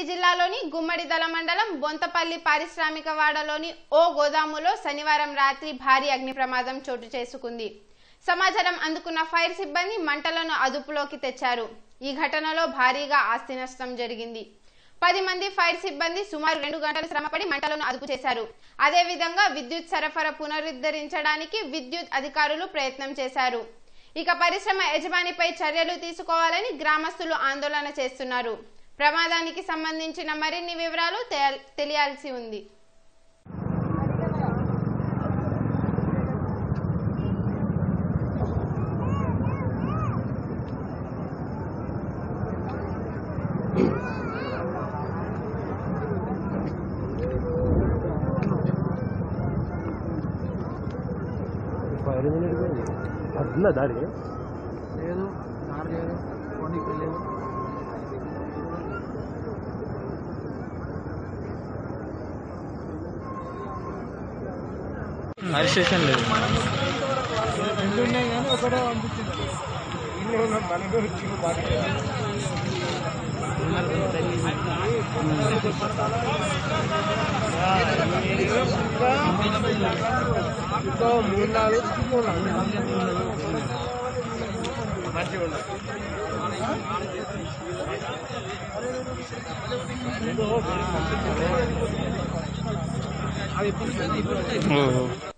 జిల్లాలోని గుమ్మడిదల మండలం బొంతపల్లి పారిశ్రామిక వాడలోని ఓ గోదాములో శనివారం రాత్రి భారీ అగ్ని ప్రమాదం చోటు చేసుకుంది సమాచారం అందుకున్న ఫైర్ సిబ్బంది మంటలను అదుపులోకి తెచ్చారు ఈ ఘటనలో భారీగా ఆస్తి నష్టం జరిగింది పది మంది ఫైర్ సిబ్బంది సుమారు రెండు గంటలు శ్రమపడి మంటలను అదుపు చేశారు అదేవిధంగా విద్యుత్ సరఫరా పునరుద్ధరించడానికి విద్యుత్ అధికారులు ప్రయత్నం చేశారు ఇక పరిశ్రమ యజమానిపై చర్యలు తీసుకోవాలని గ్రామస్తులు ఆందోళన చేస్తున్నారు ప్రమాదానికి సంబంధించిన మరిన్ని వివరాలు తెల- తెలియాల్సి ఉంది ఫైర్ ఇంజిన్ పోయింది అద్దుందా దారి లేదు దారి లేదు పోనీకి లేదు ఫైర్ స్టేషన్ లేదు రెండు ఉన్నాయి కానీ ఒకటే పంపించింది ఇంకా మూడు నాలుగు మంచిగా ఉండదు ఓ